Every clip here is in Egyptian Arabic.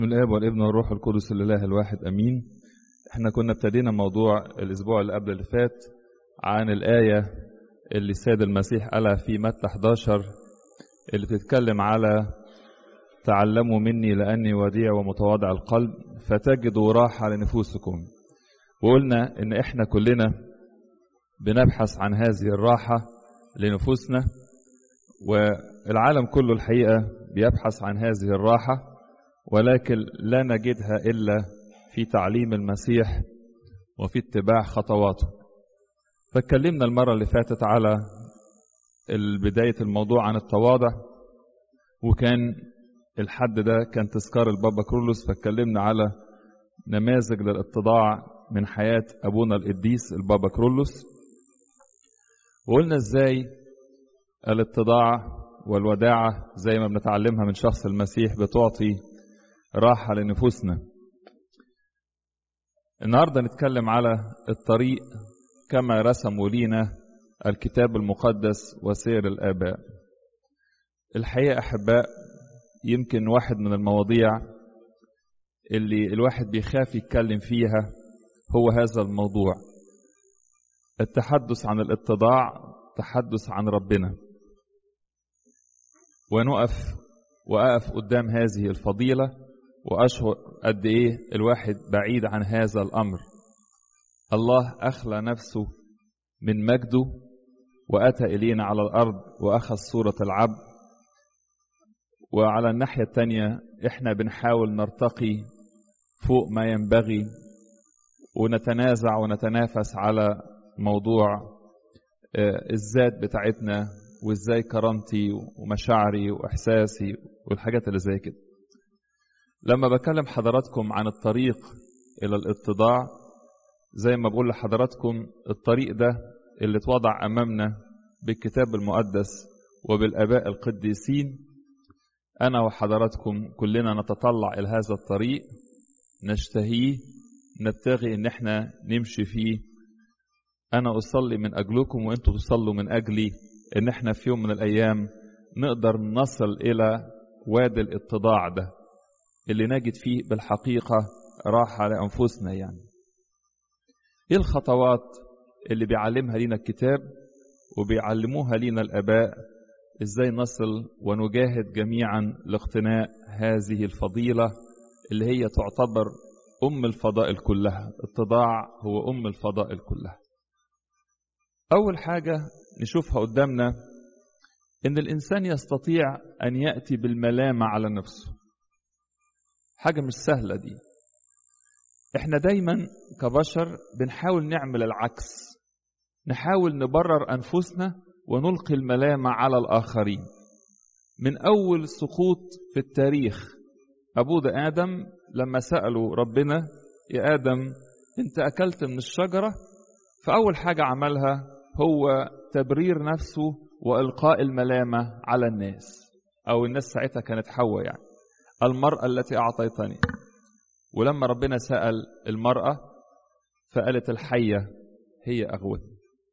من الاب والابن والروح القدس الاله الواحد امين احنا كنا ابتدينا موضوع الاسبوع اللي قبل اللي فات عن الايه اللي السيد المسيح قالها في متى 11 اللي بتتكلم على تعلموا مني لاني وديع ومتواضع القلب فتجدوا راحه لنفوسكم وقلنا ان احنا كلنا بنبحث عن هذه الراحه لنفوسنا والعالم كله الحقيقه بيبحث عن هذه الراحه ولكن لا نجدها الا في تعليم المسيح وفي اتباع خطواته فاتكلمنا المره اللي فاتت على بدايه الموضوع عن التواضع وكان الحد ده كان تذكار البابا كرولوس فاتكلمنا على نماذج للاتضاع من حياه ابونا القديس البابا كرولوس وقلنا ازاي الاتضاع والوداعه زي ما بنتعلمها من شخص المسيح بتعطي راحة لنفوسنا النهاردة نتكلم على الطريق كما رسموا لينا الكتاب المقدس وسير الآباء الحقيقة أحباء يمكن واحد من المواضيع اللي الواحد بيخاف يتكلم فيها هو هذا الموضوع التحدث عن الاتضاع تحدث عن ربنا ونقف وأقف قدام هذه الفضيلة وأشعر قد إيه الواحد بعيد عن هذا الأمر الله أخلى نفسه من مجده وأتى إلينا على الأرض وأخذ صورة العبد وعلى الناحية التانية إحنا بنحاول نرتقي فوق ما ينبغي ونتنازع ونتنافس على موضوع الذات بتاعتنا وازاي كرامتي ومشاعري واحساسي والحاجات اللي زي كده لما بكلم حضراتكم عن الطريق الى الاتضاع زي ما بقول لحضراتكم الطريق ده اللي اتوضع امامنا بالكتاب المقدس وبالاباء القديسين انا وحضراتكم كلنا نتطلع الى هذا الطريق نشتهيه نبتغي ان احنا نمشي فيه انا اصلي من اجلكم وانتم تصلوا من اجلي ان احنا في يوم من الايام نقدر نصل الى وادي الاتضاع ده اللي نجد فيه بالحقيقة راحة لأنفسنا يعني ايه الخطوات اللي بيعلمها لنا الكتاب وبيعلموها لنا الآباء ازاي نصل ونجاهد جميعا لاقتناء هذه الفضيلة اللي هي تعتبر أم الفضائل كلها اتضاع هو أم الفضائل كلها أول حاجة نشوفها قدامنا إن الإنسان يستطيع أن يأتي بالملامة على نفسه حاجة مش سهلة دي احنا دايما كبشر بنحاول نعمل العكس نحاول نبرر أنفسنا ونلقي الملامة على الآخرين من أول سقوط في التاريخ أبو ده آدم لما سألوا ربنا يا آدم أنت أكلت من الشجرة فأول حاجة عملها هو تبرير نفسه وإلقاء الملامة على الناس أو الناس ساعتها كانت حواء يعني المرأة التي أعطيتني ولما ربنا سأل المرأة فقالت الحية هي أغوث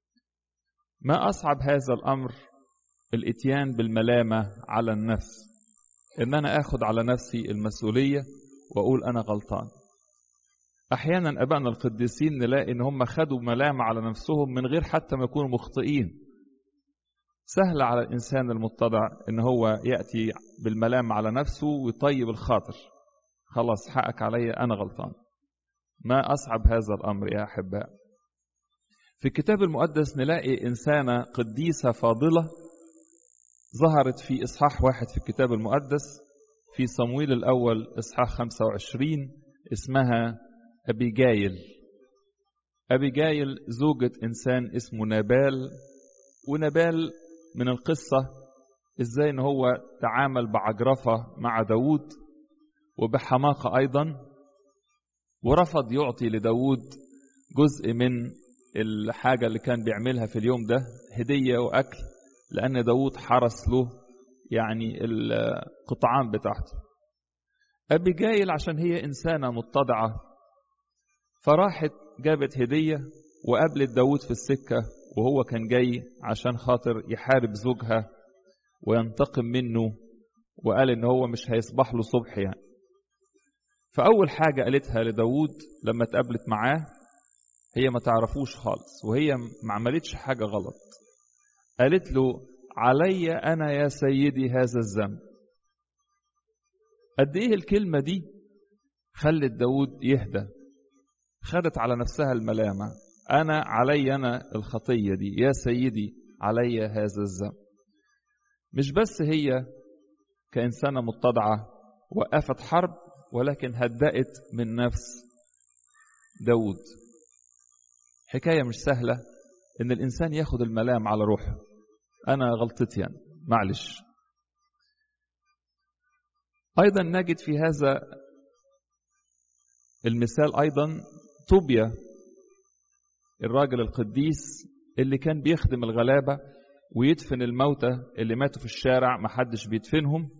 ما أصعب هذا الأمر الإتيان بالملامة على النفس إن أنا أخذ على نفسي المسؤولية وأقول أنا غلطان أحيانا أبائنا القديسين نلاقي إن هم خدوا ملامة على نفسهم من غير حتى ما يكونوا مخطئين سهل على الإنسان المتضع إن هو يأتي بالملام على نفسه ويطيب الخاطر خلاص حقك علي أنا غلطان ما أصعب هذا الأمر يا أحباء في الكتاب المقدس نلاقي إنسانة قديسة فاضلة ظهرت في إصحاح واحد في الكتاب المقدس في صمويل الأول إصحاح 25 اسمها أبيجايل أبيجايل زوجة إنسان اسمه نابال ونبال من القصة ازاي ان هو تعامل بعجرفة مع داود وبحماقة ايضا ورفض يعطي لداود جزء من الحاجة اللي كان بيعملها في اليوم ده هدية واكل لان داود حرس له يعني القطعان بتاعته أبيجايل عشان هي إنسانة متضعة فراحت جابت هدية وقابلت داود في السكة وهو كان جاي عشان خاطر يحارب زوجها وينتقم منه وقال ان هو مش هيصبح له صبح يعني فأول حاجة قالتها لداود لما اتقابلت معاه هي ما تعرفوش خالص وهي ما عملتش حاجة غلط قالت له علي أنا يا سيدي هذا الذنب قد إيه الكلمة دي خلت داود يهدى خدت على نفسها الملامة أنا علي أنا الخطية دي يا سيدي علي هذا الذنب مش بس هي كإنسانة متضعة وقفت حرب ولكن هدأت من نفس داود حكاية مش سهلة إن الإنسان ياخد الملام على روحه أنا غلطتي يعني معلش أيضا نجد في هذا المثال أيضا طوبيا الراجل القديس اللي كان بيخدم الغلابة ويدفن الموتى اللي ماتوا في الشارع محدش بيدفنهم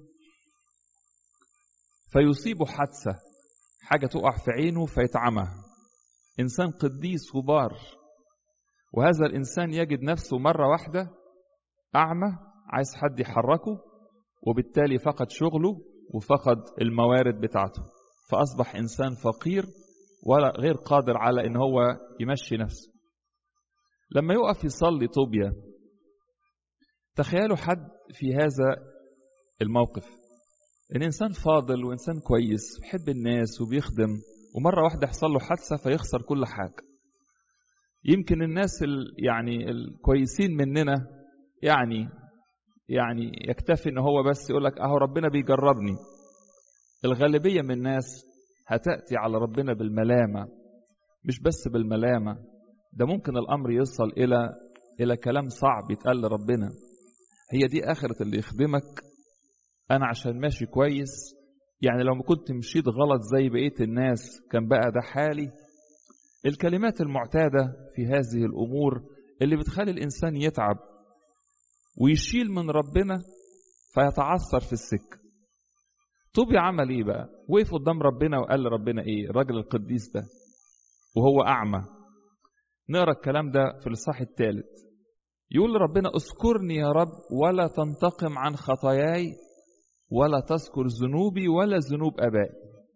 فيصيبه حادثة حاجة تقع في عينه فيتعمى إنسان قديس وبار وهذا الإنسان يجد نفسه مرة واحدة أعمى عايز حد يحركه وبالتالي فقد شغله وفقد الموارد بتاعته فأصبح إنسان فقير ولا غير قادر على إن هو يمشي نفسه لما يقف يصلي طوبيا تخيلوا حد في هذا الموقف ان انسان فاضل وانسان كويس بيحب الناس وبيخدم ومره واحده يحصل له حادثه فيخسر كل حاجه يمكن الناس ال يعني الكويسين مننا يعني يعني يكتفي ان هو بس يقول لك اهو ربنا بيجربني الغالبيه من الناس هتاتي على ربنا بالملامه مش بس بالملامه ده ممكن الامر يوصل الى الى كلام صعب يتقال لربنا هي دي اخره اللي يخدمك انا عشان ماشي كويس يعني لو ما كنت مشيت غلط زي بقيه الناس كان بقى ده حالي الكلمات المعتاده في هذه الامور اللي بتخلي الانسان يتعب ويشيل من ربنا فيتعثر في السكه طوبي عمل ايه بقى وقف قدام ربنا وقال لربنا ايه الراجل القديس ده وهو اعمى نقرا الكلام ده في الاصحاح الثالث يقول لربنا اذكرني يا رب ولا تنتقم عن خطاياي ولا تذكر ذنوبي ولا ذنوب ابائي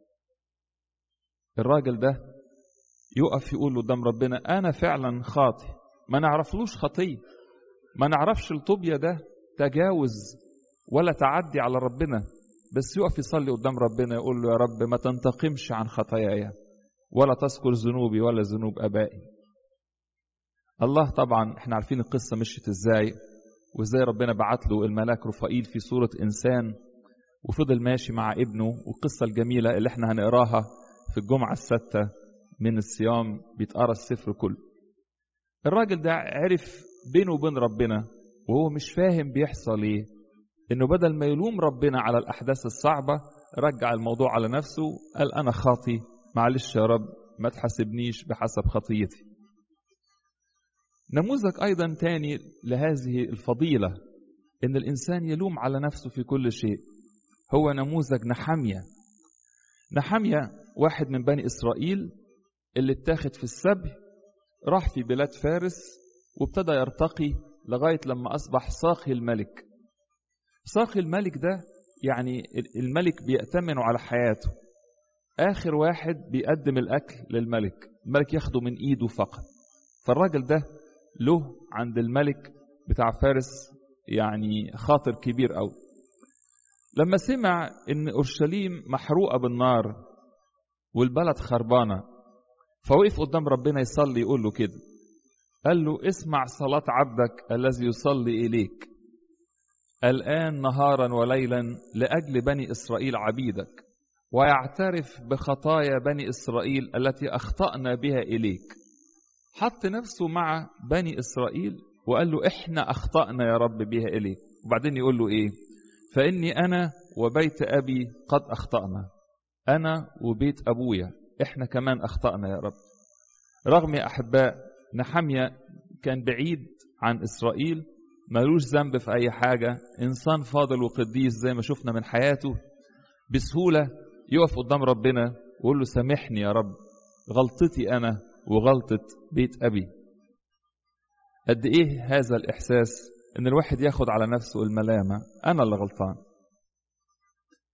الراجل ده يقف يقول قدام ربنا انا فعلا خاطي ما نعرفلوش خطيه ما نعرفش الطوبيا ده تجاوز ولا تعدي على ربنا بس يقف يصلي قدام ربنا يقول له يا رب ما تنتقمش عن خطاياي ولا تذكر ذنوبي ولا ذنوب ابائي الله طبعا احنا عارفين القصه مشيت ازاي وازاي ربنا بعت له الملاك رفائيل في صوره انسان وفضل ماشي مع ابنه والقصه الجميله اللي احنا هنقراها في الجمعه السادسه من الصيام بيتقرا السفر كله الراجل ده عرف بينه وبين ربنا وهو مش فاهم بيحصل ايه انه بدل ما يلوم ربنا على الاحداث الصعبه رجع الموضوع على نفسه قال انا خاطي معلش يا رب ما تحاسبنيش بحسب خطيتي نموذج ايضا تاني لهذه الفضيله ان الانسان يلوم على نفسه في كل شيء هو نموذج نحمية نحمية واحد من بني اسرائيل اللي اتاخد في السبي راح في بلاد فارس وابتدى يرتقي لغايه لما اصبح ساقي الملك ساقي الملك ده يعني الملك بيأتمن على حياته آخر واحد بيقدم الأكل للملك الملك ياخده من إيده فقط فالراجل ده له عند الملك بتاع فارس يعني خاطر كبير أوي لما سمع إن أورشليم محروقة بالنار والبلد خربانة فوقف قدام ربنا يصلي يقول له كده قال له اسمع صلاة عبدك الذي يصلي إليك الآن نهارا وليلا لأجل بني إسرائيل عبيدك ويعترف بخطايا بني إسرائيل التي أخطأنا بها إليك حط نفسه مع بني إسرائيل وقال له إحنا أخطأنا يا رب بها إليك وبعدين يقول له إيه فإني أنا وبيت أبي قد أخطأنا أنا وبيت أبويا إحنا كمان أخطأنا يا رب رغم يا أحباء نحمية كان بعيد عن إسرائيل ملوش ذنب في أي حاجة إنسان فاضل وقديس زي ما شفنا من حياته بسهولة يقف قدام ربنا ويقول له سامحني يا رب غلطتي أنا وغلطة بيت أبي قد إيه هذا الإحساس إن الواحد ياخد على نفسه الملامة أنا اللي غلطان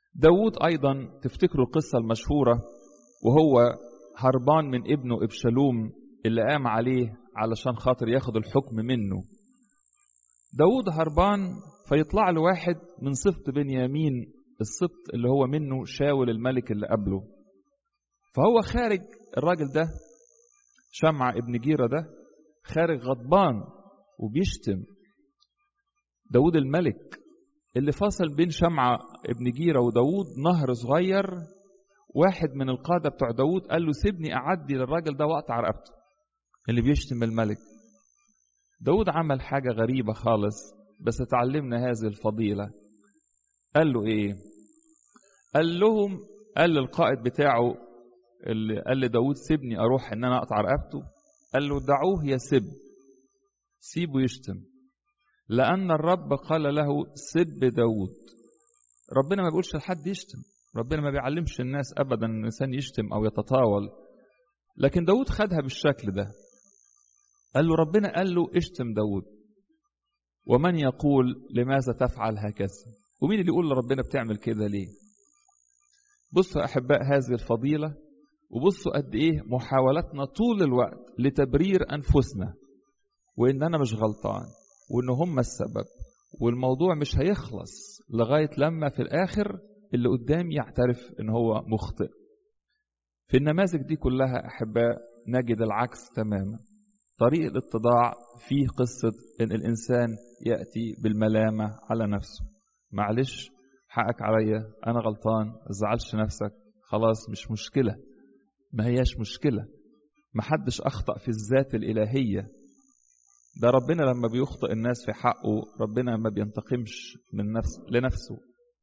داود أيضا تفتكروا القصة المشهورة وهو هربان من ابنه إبشالوم اللي قام عليه علشان خاطر ياخد الحكم منه داود هربان فيطلع له واحد من سبط بنيامين السبط اللي هو منه شاول الملك اللي قبله فهو خارج الراجل ده شمع ابن جيرة ده خارج غضبان وبيشتم داود الملك اللي فاصل بين شمعة ابن جيرة وداود نهر صغير واحد من القادة بتوع داود قال له سيبني أعدي للراجل ده وأقطع رقبته اللي بيشتم الملك داود عمل حاجة غريبة خالص بس تعلمنا هذه الفضيلة قال له إيه قال لهم قال للقائد بتاعه اللي قال لداود سيبني أروح إن أنا أقطع رقبته قال له دعوه يسب سيبه يشتم لأن الرب قال له سب داود ربنا ما بيقولش لحد يشتم ربنا ما بيعلمش الناس أبدا أن الإنسان يشتم أو يتطاول لكن داود خدها بالشكل ده قال له ربنا قال له اشتم داود ومن يقول لماذا تفعل هكذا ومين اللي يقول لربنا بتعمل كده ليه بصوا أحباء هذه الفضيلة وبصوا قد إيه محاولتنا طول الوقت لتبرير أنفسنا وإن أنا مش غلطان وإن هم السبب والموضوع مش هيخلص لغاية لما في الآخر اللي قدامي يعترف إن هو مخطئ في النماذج دي كلها أحباء نجد العكس تماما طريق الاتضاع فيه قصة إن الإنسان يأتي بالملامة على نفسه معلش حقك عليا أنا غلطان زعلش نفسك خلاص مش مشكلة ما هياش مشكلة محدش أخطأ في الذات الإلهية ده ربنا لما بيخطئ الناس في حقه ربنا ما بينتقمش من نفس لنفسه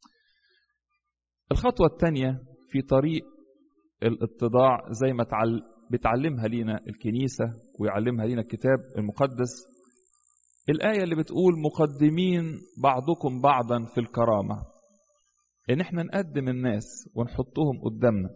الخطوة الثانية في طريق الاتضاع زي ما تعل... بتعلمها لينا الكنيسة ويعلمها لينا الكتاب المقدس الآية اللي بتقول مقدمين بعضكم بعضا في الكرامة إن احنا نقدم الناس ونحطهم قدامنا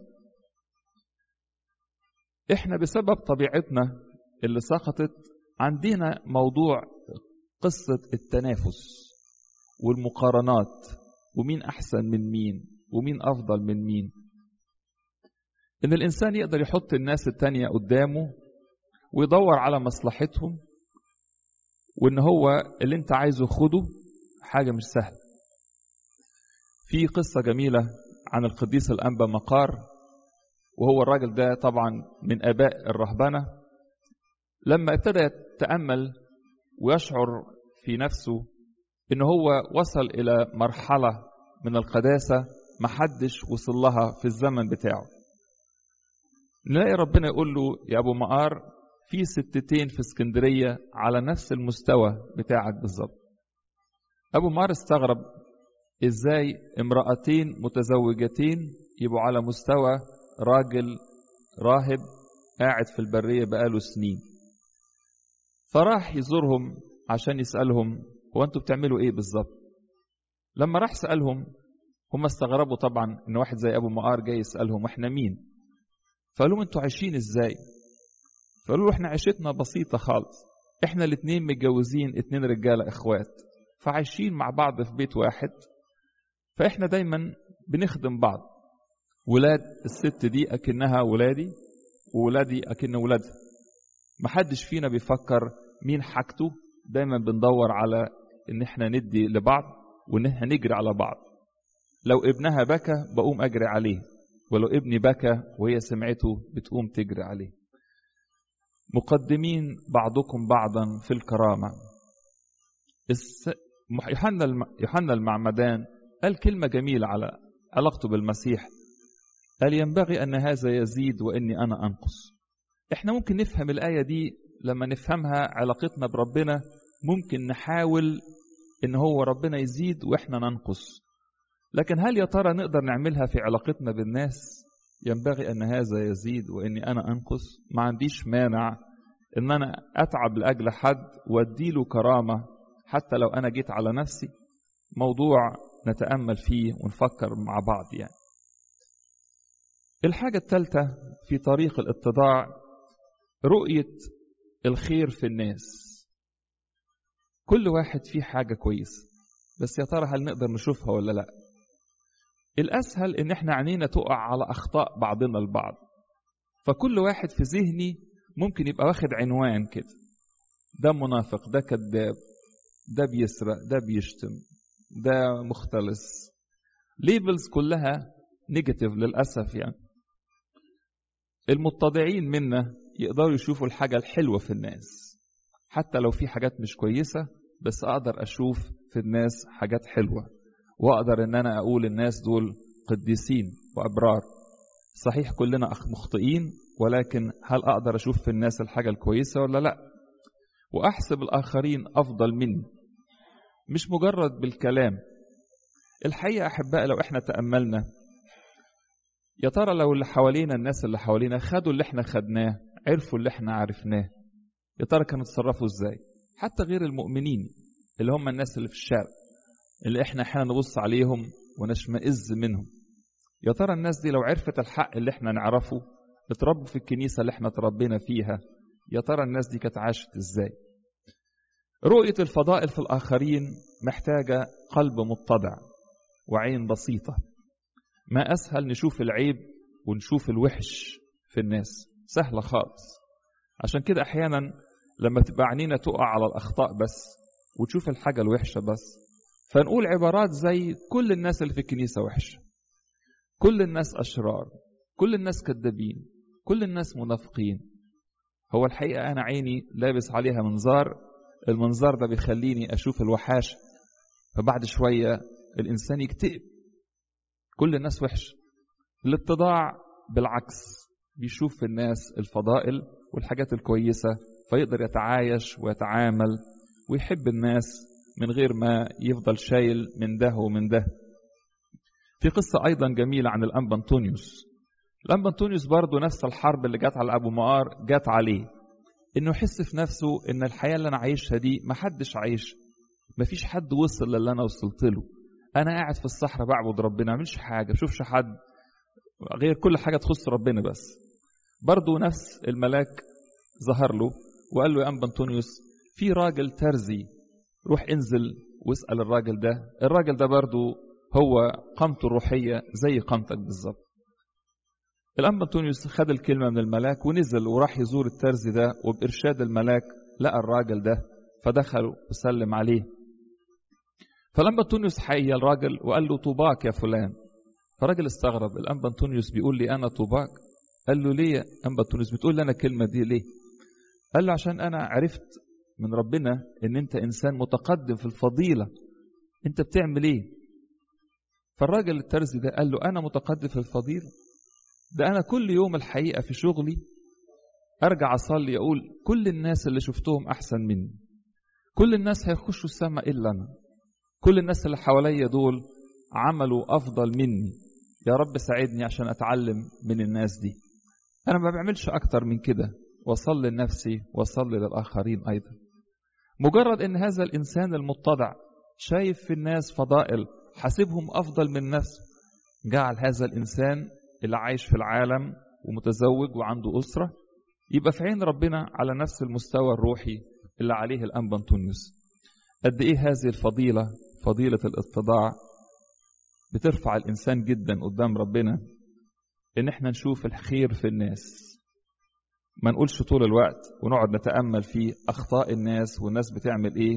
احنا بسبب طبيعتنا اللي سقطت عندنا موضوع قصة التنافس والمقارنات ومين أحسن من مين ومين أفضل من مين إن الإنسان يقدر يحط الناس التانية قدامه ويدور على مصلحتهم وإن هو اللي أنت عايزه خده حاجة مش سهلة في قصة جميلة عن القديس الأنبا مقار وهو الراجل ده طبعا من آباء الرهبنة لما ابتدى يتأمل ويشعر في نفسه إن هو وصل إلى مرحلة من القداسة محدش وصل لها في الزمن بتاعه نلاقي ربنا يقول له يا أبو مقار في ستتين في اسكندرية على نفس المستوى بتاعك بالظبط أبو مقار استغرب إزاي امرأتين متزوجتين يبقوا على مستوى راجل راهب قاعد في البرية بقاله سنين فراح يزورهم عشان يسألهم هو أنتوا بتعملوا إيه بالظبط لما راح سألهم هم استغربوا طبعا إن واحد زي أبو مقار جاي يسألهم وإحنا مين فقالوا لهم أنتوا عايشين إزاي فقالوا له إحنا عيشتنا بسيطة خالص إحنا الاتنين متجوزين اتنين رجالة إخوات فعايشين مع بعض في بيت واحد فإحنا دايما بنخدم بعض ولاد الست دي أكنها ولادي وولادي أكن ولادها محدش فينا بيفكر مين حاجته دايما بندور على ان احنا ندي لبعض وان احنا نجري على بعض لو ابنها بكى بقوم اجري عليه ولو ابني بكى وهي سمعته بتقوم تجري عليه مقدمين بعضكم بعضا في الكرامة يوحنا يوحنا المعمدان قال كلمة جميلة على علاقته بالمسيح قال ينبغي أن هذا يزيد وإني أنا أنقص احنا ممكن نفهم الآية دي لما نفهمها علاقتنا بربنا ممكن نحاول ان هو ربنا يزيد واحنا ننقص لكن هل يا ترى نقدر نعملها في علاقتنا بالناس ينبغي ان هذا يزيد واني انا انقص ما عنديش مانع ان انا اتعب لاجل حد واديله كرامه حتى لو انا جيت على نفسي موضوع نتامل فيه ونفكر مع بعض يعني الحاجه الثالثه في طريق الاتضاع رؤيه الخير في الناس كل واحد فيه حاجة كويسة بس يا ترى هل نقدر نشوفها ولا لا الأسهل إن إحنا عينينا تقع على أخطاء بعضنا البعض فكل واحد في ذهني ممكن يبقى واخد عنوان كده ده منافق ده كذاب ده بيسرق ده بيشتم ده مختلس ليبلز كلها نيجاتيف للأسف يعني المتضعين منا يقدروا يشوفوا الحاجة الحلوة في الناس حتى لو في حاجات مش كويسة بس أقدر أشوف في الناس حاجات حلوة وأقدر إن أنا أقول الناس دول قديسين وأبرار صحيح كلنا مخطئين ولكن هل أقدر أشوف في الناس الحاجة الكويسة ولا لأ وأحسب الآخرين أفضل مني مش مجرد بالكلام الحقيقة أحباء لو إحنا تأملنا يا ترى لو اللي حوالينا الناس اللي حوالينا خدوا اللي إحنا خدناه عرفوا اللي إحنا عرفناه يا ترى كانوا يتصرفوا إزاي حتى غير المؤمنين اللي هم الناس اللي في الشارع اللي إحنا أحيانا نبص عليهم ونشمئز منهم يا ترى الناس دي لو عرفت الحق اللي إحنا نعرفه اتربوا في الكنيسة اللي إحنا تربينا فيها يا ترى الناس دي كانت عاشت إزاي رؤية الفضائل في الآخرين محتاجة قلب متضع وعين بسيطة ما أسهل نشوف العيب ونشوف الوحش في الناس سهلة خالص عشان كده أحيانا لما تبقى عينينا تقع على الأخطاء بس وتشوف الحاجة الوحشة بس فنقول عبارات زي كل الناس اللي في الكنيسة وحشة كل الناس أشرار كل الناس كذابين كل الناس منافقين هو الحقيقة أنا عيني لابس عليها منظار المنظار ده بيخليني أشوف الوحاشة فبعد شوية الإنسان يكتئب كل الناس وحش الاتضاع بالعكس بيشوف في الناس الفضائل والحاجات الكويسة فيقدر يتعايش ويتعامل ويحب الناس من غير ما يفضل شايل من ده ومن ده في قصة أيضا جميلة عن الأنبا أنطونيوس الأنبا أنطونيوس برضه نفس الحرب اللي جت على أبو مقار جت عليه إنه يحس في نفسه إن الحياة اللي أنا عايشها دي محدش عايش مفيش حد وصل للي أنا وصلت له أنا قاعد في الصحراء بعبد ربنا ما أعملش حاجة بشوفش حد غير كل حاجة تخص ربنا بس برضه نفس الملاك ظهر له وقال له يا أنبا أنطونيوس في راجل ترزي روح انزل واسأل الراجل ده الراجل ده برضه هو قامته الروحية زي قامتك بالظبط الأنبا أنطونيوس خد الكلمة من الملاك ونزل وراح يزور الترزي ده وبإرشاد الملاك لقى الراجل ده فدخل وسلم عليه فالأنبا أنطونيوس حي الراجل وقال له طوباك يا فلان فالراجل استغرب الأنبا أنطونيوس بيقول لي أنا طوباك قال له ليه يا أنبا أنطونيوس بتقول لي أنا الكلمة دي ليه قال له عشان أنا عرفت من ربنا إن أنت إنسان متقدم في الفضيلة أنت بتعمل إيه فالراجل الترزي ده قال له أنا متقدم في الفضيلة ده أنا كل يوم الحقيقة في شغلي أرجع أصلي أقول كل الناس اللي شفتهم أحسن مني كل الناس هيخشوا السماء إلا أنا كل الناس اللي حواليا دول عملوا أفضل مني يا رب ساعدني عشان أتعلم من الناس دي أنا ما بعملش أكتر من كده وصلي لنفسي وصلي للآخرين أيضا مجرد أن هذا الإنسان المتضع شايف في الناس فضائل حاسبهم أفضل من نفسه جعل هذا الإنسان اللي عايش في العالم ومتزوج وعنده أسرة يبقى في عين ربنا على نفس المستوى الروحي اللي عليه الأنبا أنطونيوس قد إيه هذه الفضيلة فضيلة الاتضاع بترفع الإنسان جدا قدام ربنا إن إحنا نشوف الخير في الناس ما نقولش طول الوقت ونقعد نتأمل في أخطاء الناس والناس بتعمل إيه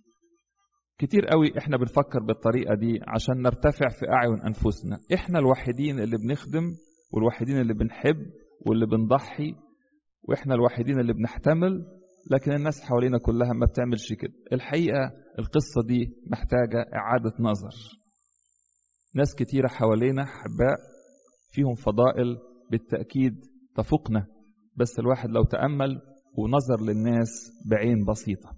كتير قوي إحنا بنفكر بالطريقة دي عشان نرتفع في أعين أنفسنا إحنا الوحيدين اللي بنخدم والوحيدين اللي بنحب واللي بنضحي وإحنا الوحيدين اللي بنحتمل لكن الناس حوالينا كلها ما بتعملش كده الحقيقة القصة دي محتاجة إعادة نظر ناس كتيرة حوالينا حباء فيهم فضائل بالتأكيد تفوقنا بس الواحد لو تأمل ونظر للناس بعين بسيطة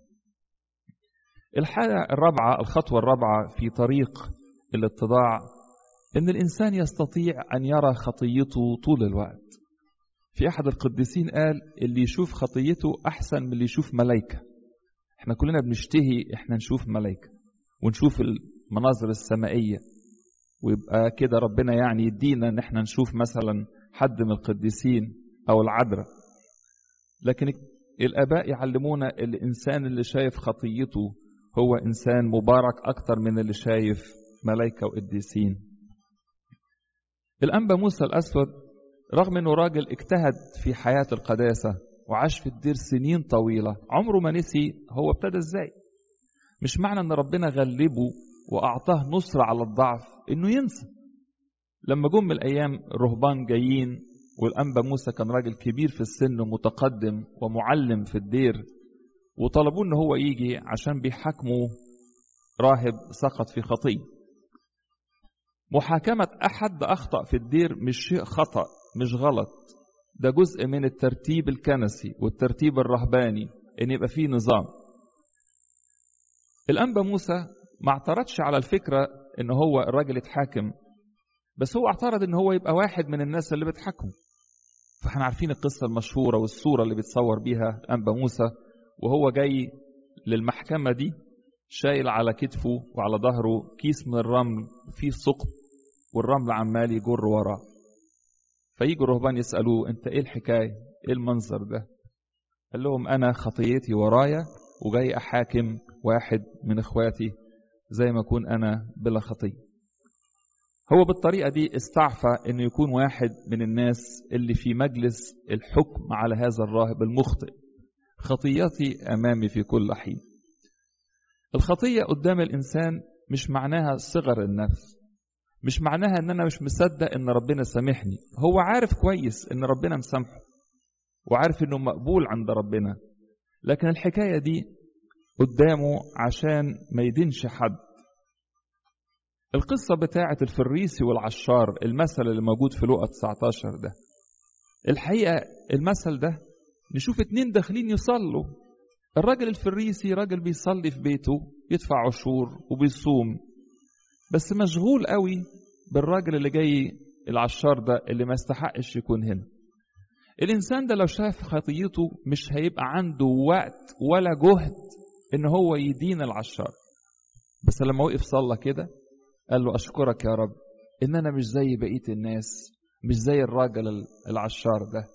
الحاجة الرابعة الخطوة الرابعة في طريق الاتضاع إن الإنسان يستطيع أن يرى خطيته طول الوقت في أحد القديسين قال اللي يشوف خطيته أحسن من اللي يشوف ملايكة احنا كلنا بنشتهي احنا نشوف ملايكة ونشوف المناظر السمائية ويبقى كده ربنا يعني يدينا ان احنا نشوف مثلا حد من القديسين او العذراء لكن الاباء يعلمونا الانسان اللي شايف خطيته هو انسان مبارك اكتر من اللي شايف ملائكه وقديسين الأنبا موسى الأسود رغم أنه راجل اجتهد في حياة القداسة وعاش في الدير سنين طويلة عمره ما نسي هو ابتدى ازاي مش معنى ان ربنا غلبه واعطاه نصرة على الضعف انه ينسى لما جم الايام الرهبان جايين والانبا موسى كان راجل كبير في السن ومتقدم ومعلم في الدير وطلبوه ان هو يجي عشان بيحاكموا راهب سقط في خطيه محاكمة أحد أخطأ في الدير مش شيء خطأ مش غلط ده جزء من الترتيب الكنسي والترتيب الرهباني ان يبقى فيه نظام الانبا موسى ما اعترضش على الفكره ان هو الراجل يتحاكم بس هو اعترض ان هو يبقى واحد من الناس اللي بتحاكمه فاحنا عارفين القصه المشهوره والصوره اللي بتصور بيها انبا موسى وهو جاي للمحكمه دي شايل على كتفه وعلى ظهره كيس من الرمل فيه ثقب والرمل عمال يجر وراه فيجوا الرهبان يسألوه أنت إيه الحكاية؟ إيه المنظر ده؟ قال لهم أنا خطيتي ورايا وجاي أحاكم واحد من إخواتي زي ما أكون أنا بلا خطية. هو بالطريقة دي استعفى إنه يكون واحد من الناس اللي في مجلس الحكم على هذا الراهب المخطئ. خطيتي أمامي في كل حين. الخطية قدام الإنسان مش معناها صغر النفس مش معناها ان انا مش مصدق ان ربنا سامحني هو عارف كويس ان ربنا مسامحه وعارف انه مقبول عند ربنا لكن الحكايه دي قدامه عشان ما يدينش حد القصة بتاعة الفريسي والعشار المثل اللي موجود في لقا 19 ده الحقيقة المثل ده نشوف اتنين داخلين يصلوا الراجل الفريسي راجل بيصلي في بيته يدفع عشور وبيصوم بس مشغول قوي بالراجل اللي جاي العشار ده اللي ما يستحقش يكون هنا الانسان ده لو شاف خطيته مش هيبقى عنده وقت ولا جهد ان هو يدين العشار بس لما وقف صلى كده قال له اشكرك يا رب ان انا مش زي بقيه الناس مش زي الراجل العشار ده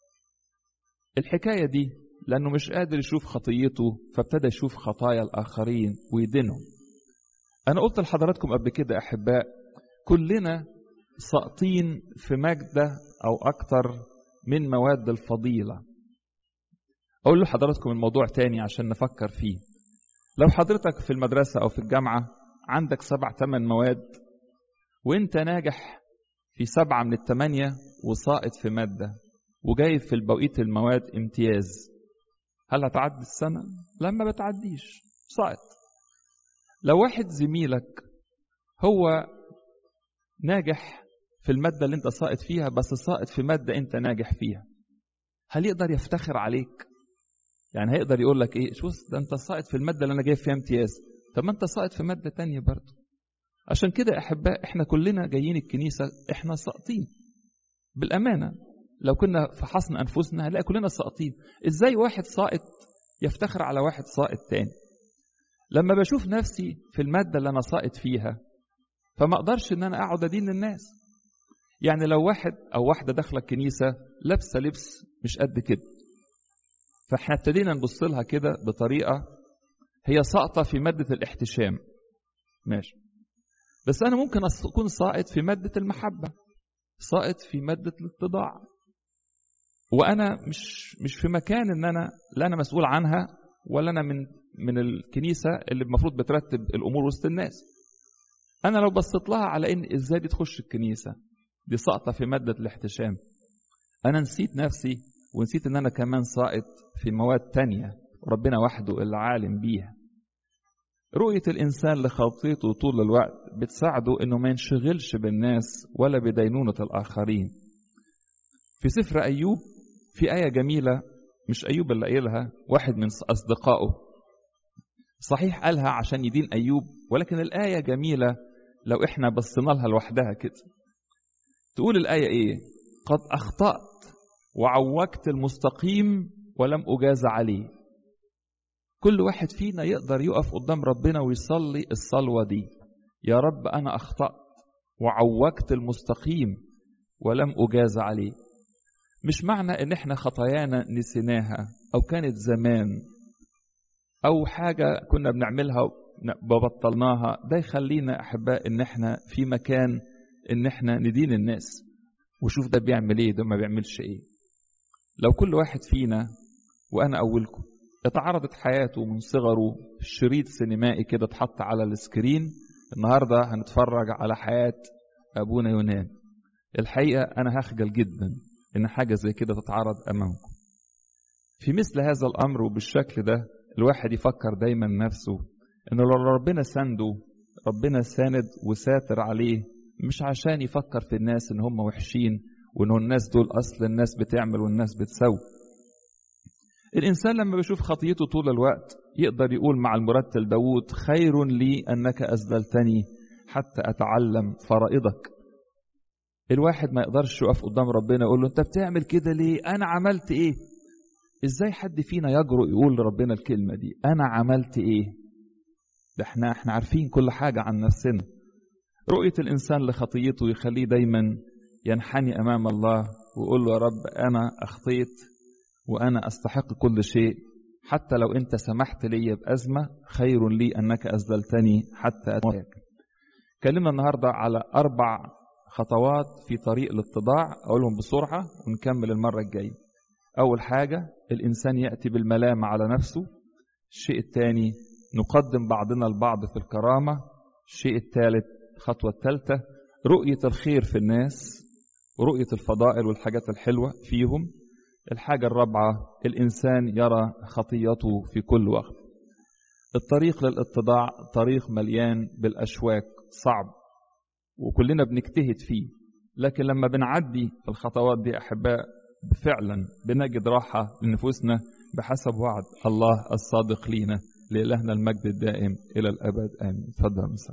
الحكايه دي لانه مش قادر يشوف خطيته فابتدى يشوف خطايا الاخرين ويدينهم أنا قلت لحضراتكم قبل كده أحباء كلنا ساقطين في مادة أو أكتر من مواد الفضيلة أقول لحضراتكم الموضوع تاني عشان نفكر فيه لو حضرتك في المدرسة أو في الجامعة عندك سبع تمن مواد وانت ناجح في سبعة من التمانية وساقط في مادة وجايب في بقية المواد امتياز هل هتعدي السنة؟ لا ما بتعديش ساقط لو واحد زميلك هو ناجح في المادة اللي انت ساقط فيها بس ساقط في مادة انت ناجح فيها هل يقدر يفتخر عليك يعني هيقدر يقول لك ايه شو ده انت ساقط في المادة اللي انا جايب فيها امتياز طب ما انت ساقط في مادة تانية برضه عشان كده يا احباء احنا كلنا جايين الكنيسة احنا ساقطين بالامانة لو كنا فحصنا انفسنا هنلاقي كلنا ساقطين ازاي واحد ساقط يفتخر على واحد ساقط تاني لما بشوف نفسي في المادة اللي أنا ساقط فيها فما أقدرش إن أنا أقعد أدين الناس يعني لو واحد أو واحدة داخلة الكنيسة لابسة لبس مش قد كده فاحنا ابتدينا نبص لها كده بطريقة هي ساقطة في مادة الاحتشام ماشي بس أنا ممكن أكون ساقط في مادة المحبة ساقط في مادة الاتضاع وأنا مش مش في مكان إن أنا لا أنا مسؤول عنها ولا أنا من من الكنيسة اللي المفروض بترتب الأمور وسط الناس أنا لو بصيت لها على إن إزاي دي تخش الكنيسة دي ساقطة في مادة الاحتشام أنا نسيت نفسي ونسيت إن أنا كمان ساقط في مواد تانية ربنا وحده العالم بيها رؤية الإنسان لخطيته طول الوقت بتساعده إنه ما ينشغلش بالناس ولا بدينونة الآخرين في سفر أيوب في آية جميلة مش أيوب اللي قايلها واحد من أصدقائه صحيح قالها عشان يدين أيوب ولكن الآية جميلة لو إحنا بصينا لها لوحدها كده تقول الآية إيه قد أخطأت وعوجت المستقيم ولم أجاز عليه كل واحد فينا يقدر يقف قدام ربنا ويصلي الصلوة دي يا رب أنا أخطأت وعوجت المستقيم ولم أجاز عليه مش معنى ان احنا خطايانا نسيناها او كانت زمان او حاجة كنا بنعملها وبطلناها ده يخلينا احباء ان احنا في مكان ان احنا ندين الناس وشوف ده بيعمل ايه ده ما بيعملش ايه لو كل واحد فينا وانا اولكم اتعرضت حياته من صغره في شريط سينمائي كده اتحط على السكرين النهارده هنتفرج على حياه ابونا يونان الحقيقه انا هخجل جدا ان حاجه زي كده تتعرض امامكم في مثل هذا الامر وبالشكل ده الواحد يفكر دايما نفسه انه لو ربنا سنده ربنا ساند وساتر عليه مش عشان يفكر في الناس ان هم وحشين وان الناس دول اصل الناس بتعمل والناس بتسوي الانسان لما بيشوف خطيته طول الوقت يقدر يقول مع المرتل داوود خير لي انك اذللتني حتى اتعلم فرائضك الواحد ما يقدرش يقف قدام ربنا يقول له انت بتعمل كده ليه انا عملت ايه ازاي حد فينا يجرؤ يقول لربنا الكلمه دي انا عملت ايه ده احنا احنا عارفين كل حاجه عن نفسنا رؤيه الانسان لخطيته يخليه دايما ينحني امام الله ويقول له يا رب انا اخطيت وانا استحق كل شيء حتى لو انت سمحت لي بازمه خير لي انك اذللتني حتى اتوك كلمنا النهارده على اربع خطوات في طريق الاتضاع اقولهم بسرعه ونكمل المره الجايه اول حاجه الانسان ياتي بالملامه على نفسه الشيء الثاني نقدم بعضنا البعض في الكرامه الشيء الثالث الخطوه الثالثه رؤيه الخير في الناس ورؤيه الفضائل والحاجات الحلوه فيهم الحاجة الرابعة الإنسان يرى خطيته في كل وقت الطريق للاتضاع طريق مليان بالأشواك صعب وكلنا بنجتهد فيه لكن لما بنعدي الخطوات دي أحباء فعلا بنجد راحة لنفوسنا بحسب وعد الله الصادق لينا لإلهنا المجد الدائم إلى الأبد آمين تفضل مساء